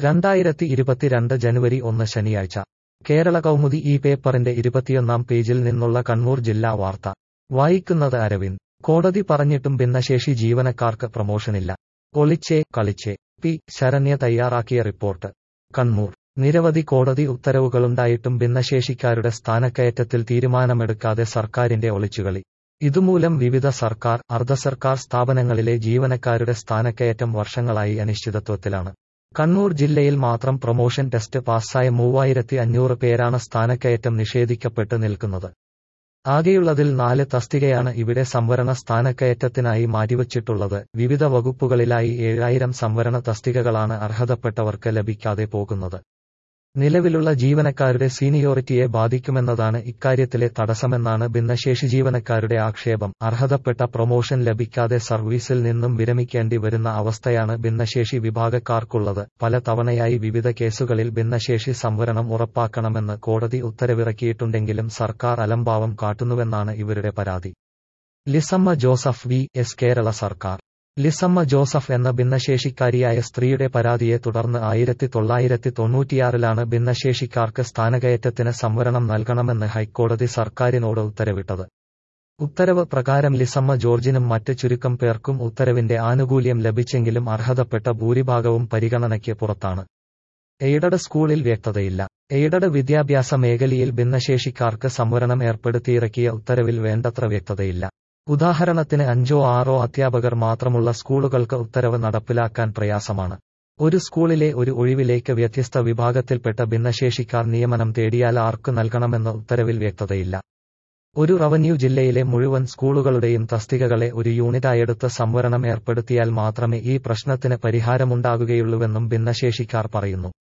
രണ്ടായിരത്തി ഇരുപത്തിരണ്ട് ജനുവരി ഒന്ന് ശനിയാഴ്ച കേരള കൗമുദി ഈ പേപ്പറിന്റെ ഇരുപത്തിയൊന്നാം പേജിൽ നിന്നുള്ള കണ്ണൂർ ജില്ലാ വാർത്ത വായിക്കുന്നത് അരവിന്ദ് കോടതി പറഞ്ഞിട്ടും ഭിന്നശേഷി ജീവനക്കാർക്ക് പ്രമോഷനില്ല ഒളിച്ചേ കളിച്ചേ പി ശരണ്യ തയ്യാറാക്കിയ റിപ്പോർട്ട് കണ്ണൂർ നിരവധി കോടതി ഉത്തരവുകളുണ്ടായിട്ടും ഭിന്നശേഷിക്കാരുടെ സ്ഥാനക്കയറ്റത്തിൽ തീരുമാനമെടുക്കാതെ സർക്കാരിന്റെ ഒളിച്ചുകളി ഇതുമൂലം വിവിധ സർക്കാർ അർദ്ധസർക്കാർ സ്ഥാപനങ്ങളിലെ ജീവനക്കാരുടെ സ്ഥാനക്കയറ്റം വർഷങ്ങളായി അനിശ്ചിതത്വത്തിലാണ് കണ്ണൂർ ജില്ലയിൽ മാത്രം പ്രൊമോഷൻ ടെസ്റ്റ് പാസ്സായ മൂവായിരത്തി അഞ്ഞൂറ് പേരാണ് സ്ഥാനക്കയറ്റം നിഷേധിക്കപ്പെട്ട് നിൽക്കുന്നത് ആകെയുള്ളതിൽ നാല് തസ്തികയാണ് ഇവിടെ സംവരണ സ്ഥാനക്കയറ്റത്തിനായി മാറ്റിവച്ചിട്ടുള്ളത് വിവിധ വകുപ്പുകളിലായി ഏഴായിരം സംവരണ തസ്തികകളാണ് അർഹതപ്പെട്ടവർക്ക് ലഭിക്കാതെ പോകുന്നത് നിലവിലുള്ള ജീവനക്കാരുടെ സീനിയോറിറ്റിയെ ബാധിക്കുമെന്നതാണ് ഇക്കാര്യത്തിലെ തടസ്സമെന്നാണ് ഭിന്നശേഷി ജീവനക്കാരുടെ ആക്ഷേപം അർഹതപ്പെട്ട പ്രൊമോഷൻ ലഭിക്കാതെ സർവീസിൽ നിന്നും വിരമിക്കേണ്ടി വരുന്ന അവസ്ഥയാണ് ഭിന്നശേഷി വിഭാഗക്കാർക്കുള്ളത് പല തവണയായി വിവിധ കേസുകളിൽ ഭിന്നശേഷി സംവരണം ഉറപ്പാക്കണമെന്ന് കോടതി ഉത്തരവിറക്കിയിട്ടുണ്ടെങ്കിലും സർക്കാർ അലംഭാവം കാട്ടുന്നുവെന്നാണ് ഇവരുടെ പരാതി ലിസമ്മ ജോസഫ് വി എസ് കേരള സർക്കാർ ലിസമ്മ ജോസഫ് എന്ന ഭിന്നശേഷിക്കാരിയായ സ്ത്രീയുടെ പരാതിയെ തുടർന്ന് ആയിരത്തി തൊള്ളായിരത്തി തൊണ്ണൂറ്റിയാറിലാണ് ഭിന്നശേഷിക്കാർക്ക് സ്ഥാനകയറ്റത്തിന് സംവരണം നൽകണമെന്ന് ഹൈക്കോടതി സർക്കാരിനോട് ഉത്തരവിട്ടത് ഉത്തരവ് പ്രകാരം ലിസമ്മ ജോർജിനും മറ്റ് ചുരുക്കം പേർക്കും ഉത്തരവിന്റെ ആനുകൂല്യം ലഭിച്ചെങ്കിലും അർഹതപ്പെട്ട ഭൂരിഭാഗവും പരിഗണനയ്ക്ക് പുറത്താണ് എയ്ഡഡ് സ്കൂളിൽ വ്യക്തതയില്ല എയ്ഡഡ് വിദ്യാഭ്യാസ മേഖലയിൽ ഭിന്നശേഷിക്കാർക്ക് സംവരണം ഏർപ്പെടുത്തിയിറക്കിയ ഉത്തരവിൽ വേണ്ടത്ര വ്യക്തതയില്ല ഉദാഹരണത്തിന് അഞ്ചോ ആറോ അധ്യാപകർ മാത്രമുള്ള സ്കൂളുകൾക്ക് ഉത്തരവ് നടപ്പിലാക്കാൻ പ്രയാസമാണ് ഒരു സ്കൂളിലെ ഒരു ഒഴിവിലേക്ക് വ്യത്യസ്ത വിഭാഗത്തിൽപ്പെട്ട ഭിന്നശേഷിക്കാർ നിയമനം തേടിയാൽ ആർക്ക് നൽകണമെന്ന ഉത്തരവിൽ വ്യക്തതയില്ല ഒരു റവന്യൂ ജില്ലയിലെ മുഴുവൻ സ്കൂളുകളുടെയും തസ്തികകളെ ഒരു യൂണിറ്റായെടുത്ത് സംവരണം ഏർപ്പെടുത്തിയാൽ മാത്രമേ ഈ പ്രശ്നത്തിന് പരിഹാരമുണ്ടാകുകയുള്ളൂവെന്നും ഭിന്നശേഷിക്കാർ പറയുന്നു